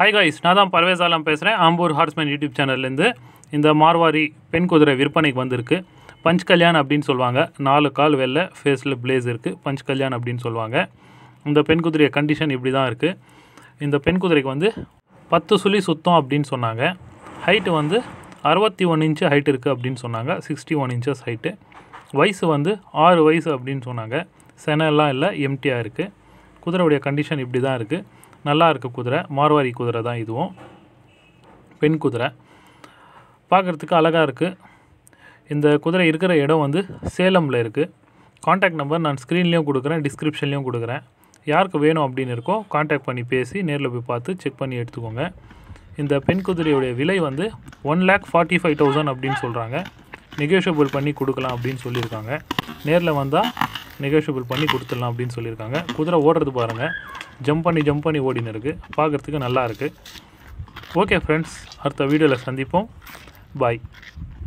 hi guys நான் தான் பர்வேஸ் ஆலம் பேசுகிறேன் ஆம்பூர் ஹார்ஸ்மேன் யூடியூப் சேனல்லேருந்து இந்த மார்வாரி பெண் குதிரை விற்பனைக்கு வந்திருக்கு பஞ்ச் கல்யாண் அப்படின்னு சொல்லுவாங்க நாலு கால் வெள்ளை ஃபேஸில் பிளேஸ் இருக்குது பஞ்ச் கல்யாண் அப்படின்னு சொல்லுவாங்க இந்த பெண் குதிரைய கண்டிஷன் இப்படி தான் இருக்குது இந்த பெண் குதிரைக்கு வந்து பத்து சுழி சுத்தம் அப்படின்னு சொன்னாங்க ஹைட்டு வந்து அறுபத்தி ஒன் இன்ச்சு ஹைட் இருக்குது அப்படின்னு சொன்னாங்க சிக்ஸ்டி ஒன் இன்ச்சஸ் ஹைட்டு வயசு வந்து ஆறு வயசு அப்படின்னு சொன்னாங்க செனெல்லாம் இல்லை எம்டியாக இருக்குது குதிரையுடைய கண்டிஷன் இப்படி தான் இருக்குது நல்லா இருக்க குதிரை மார்வாரி குதிரை தான் இதுவும் பெண் குதிரை பார்க்குறதுக்கு அழகாக இருக்குது இந்த குதிரை இருக்கிற இடம் வந்து சேலமில் இருக்குது காண்டாக்ட் நம்பர் நான் ஸ்க்ரீன்லேயும் கொடுக்குறேன் டிஸ்கிரிப்ஷன்லேயும் கொடுக்குறேன் யாருக்கு வேணும் அப்படின்னு இருக்கோ காண்டாக்ட் பண்ணி பேசி நேரில் போய் பார்த்து செக் பண்ணி எடுத்துக்கோங்க இந்த பெண் குதிரையுடைய விலை வந்து one lakh forty five thousand அப்படின்னு சொல்கிறாங்க நெகோஷியபிள் பண்ணி கொடுக்கலாம் அப்படின்னு சொல்லியிருக்காங்க நேரில் வந்தால் நெகோஷியபிள் பண்ணி கொடுத்துடலாம் அப்படின்னு சொல்லியிருக்காங்க குதிரை ஓடுறது பாருங்கள் ஜம்ப் பண்ணி ஜம்ப் பண்ணி ஓடின்னு இருக்குது பார்க்குறதுக்கு நல்லா இருக்குது ஓகே ஃப்ரெண்ட்ஸ் அடுத்த வீடியோவில் சந்திப்போம் பாய்